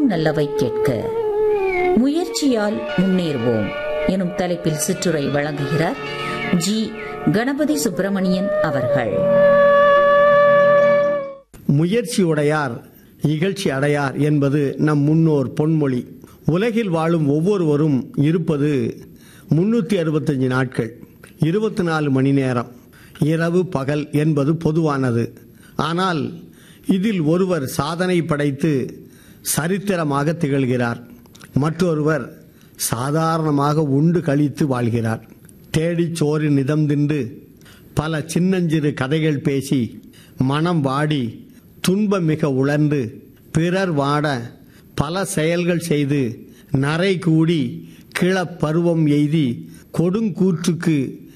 எனைத்தானும் நல்லவை கேட்க முயற்சியால் முன்னேறுவோம் எனும் தலைப்பில் சிற்றுரை வழங்குகிறார் ஜி கணபதி சுப்பிரமணியன் அவர்கள் முயற்சி உடையார் இகழ்ச்சி அடையார் என்பது நம் முன்னோர் பொன்மொழி உலகில் வாழும் ஒவ்வொருவரும் இருப்பது முன்னூற்றி அறுபத்தஞ்சு நாட்கள் இருபத்தி நாலு மணி நேரம் இரவு பகல் என்பது பொதுவானது ஆனால் இதில் ஒருவர் சாதனை படைத்து சரித்திரமாக திகழ்கிறார் மற்றொருவர் சாதாரணமாக உண்டு கழித்து வாழ்கிறார் தேடிச் சோறு நிதம் தின்று பல சின்னஞ்சிறு கதைகள் பேசி மனம் வாடி துன்பம் மிக உழன்று பிறர் வாட பல செயல்கள் செய்து நரை கூடி கிளப்பருவம் எய்தி கொடுங்கூற்றுக்கு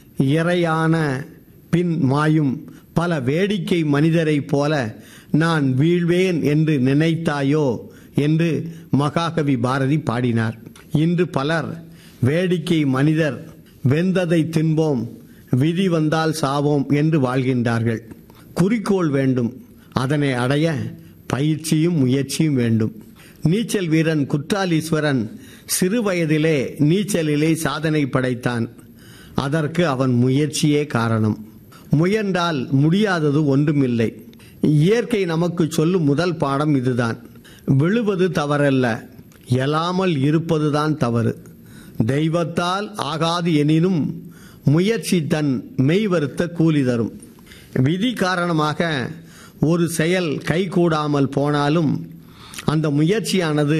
இரையான பின் மாயும் பல வேடிக்கை மனிதரைப் போல நான் வீழ்வேன் என்று நினைத்தாயோ என்று மகாகவி பாரதி பாடினார் இன்று பலர் வேடிக்கை மனிதர் வெந்ததை தின்போம் விதி வந்தால் சாவோம் என்று வாழ்கின்றார்கள் குறிக்கோள் வேண்டும் அதனை அடைய பயிற்சியும் முயற்சியும் வேண்டும் நீச்சல் வீரன் குற்றாலீஸ்வரன் சிறு வயதிலே நீச்சலிலே சாதனை படைத்தான் அதற்கு அவன் முயற்சியே காரணம் முயன்றால் முடியாதது ஒன்றுமில்லை இயற்கை நமக்கு சொல்லும் முதல் பாடம் இதுதான் விழுவது தவறல்ல எழாமல் இருப்பதுதான் தவறு தெய்வத்தால் ஆகாது எனினும் முயற்சி தன் மெய் வருத்த கூலி தரும் விதி காரணமாக ஒரு செயல் கைகூடாமல் போனாலும் அந்த முயற்சியானது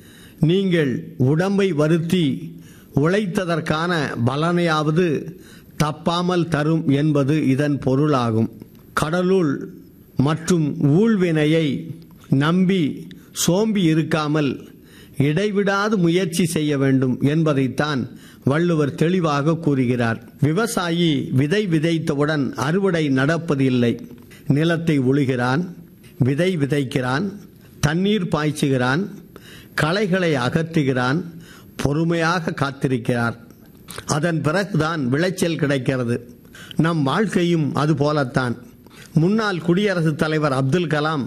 நீங்கள் உடம்பை வருத்தி உழைத்ததற்கான பலனையாவது தப்பாமல் தரும் என்பது இதன் பொருளாகும் கடலுள் மற்றும் ஊழ்வினையை நம்பி சோம்பி இருக்காமல் இடைவிடாது முயற்சி செய்ய வேண்டும் என்பதைத்தான் வள்ளுவர் தெளிவாக கூறுகிறார் விவசாயி விதை விதைத்தவுடன் அறுவடை நடப்பதில்லை நிலத்தை உழுகிறான் விதை விதைக்கிறான் தண்ணீர் பாய்ச்சுகிறான் களைகளை அகற்றுகிறான் பொறுமையாக காத்திருக்கிறார் அதன் பிறகுதான் விளைச்சல் கிடைக்கிறது நம் வாழ்க்கையும் அதுபோலத்தான் முன்னாள் குடியரசுத் தலைவர் அப்துல் கலாம்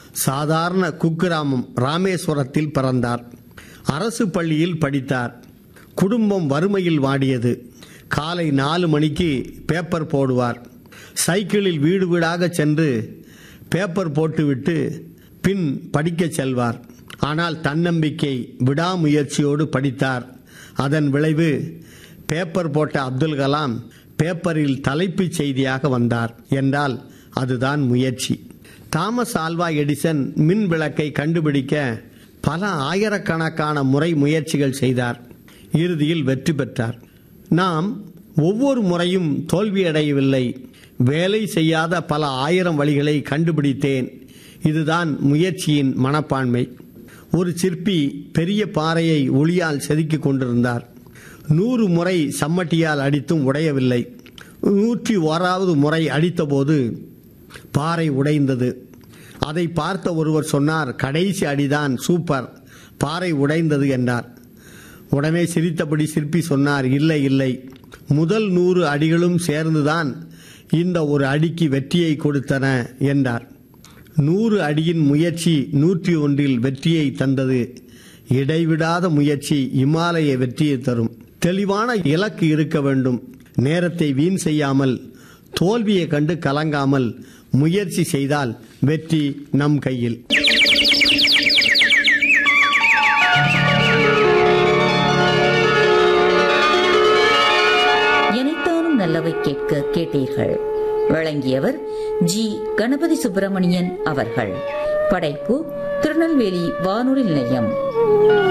சாதாரண குக்கிராமம் ராமேஸ்வரத்தில் பிறந்தார் அரசு பள்ளியில் படித்தார் குடும்பம் வறுமையில் வாடியது காலை நாலு மணிக்கு பேப்பர் போடுவார் சைக்கிளில் வீடு வீடாக சென்று பேப்பர் போட்டுவிட்டு பின் படிக்கச் செல்வார் ஆனால் தன்னம்பிக்கை விடாமுயற்சியோடு படித்தார் அதன் விளைவு பேப்பர் போட்ட அப்துல் கலாம் பேப்பரில் தலைப்புச் செய்தியாக வந்தார் என்றால் அதுதான் முயற்சி தாமஸ் ஆல்வா எடிசன் மின் விளக்கை கண்டுபிடிக்க பல ஆயிரக்கணக்கான முறை முயற்சிகள் செய்தார் இறுதியில் வெற்றி பெற்றார் நாம் ஒவ்வொரு முறையும் தோல்வியடையவில்லை வேலை செய்யாத பல ஆயிரம் வழிகளை கண்டுபிடித்தேன் இதுதான் முயற்சியின் மனப்பான்மை ஒரு சிற்பி பெரிய பாறையை ஒளியால் செதுக்கிக் கொண்டிருந்தார் நூறு முறை சம்மட்டியால் அடித்தும் உடையவில்லை நூற்றி ஓராவது முறை அடித்தபோது பாறை உடைந்தது அதை பார்த்த ஒருவர் சொன்னார் கடைசி அடிதான் சூப்பர் பாறை உடைந்தது என்றார் உடனே சிரித்தபடி சிற்பி சொன்னார் இல்லை இல்லை முதல் நூறு அடிகளும் சேர்ந்துதான் இந்த ஒரு அடிக்கு வெற்றியை கொடுத்தன என்றார் நூறு அடியின் முயற்சி நூற்றி ஒன்றில் வெற்றியை தந்தது இடைவிடாத முயற்சி இமாலய வெற்றியை தரும் தெளிவான இலக்கு இருக்க வேண்டும் நேரத்தை வீண் செய்யாமல் தோல்வியை கண்டு கலங்காமல் முயற்சி செய்தால் வெற்றி நம் கையில் எனைத்தானும் நல்லவை கேட்க கேட்டீர்கள் வழங்கியவர் ஜி கணபதி சுப்பிரமணியன் அவர்கள் படைப்பு திருநெல்வேலி வானொலி நிலையம்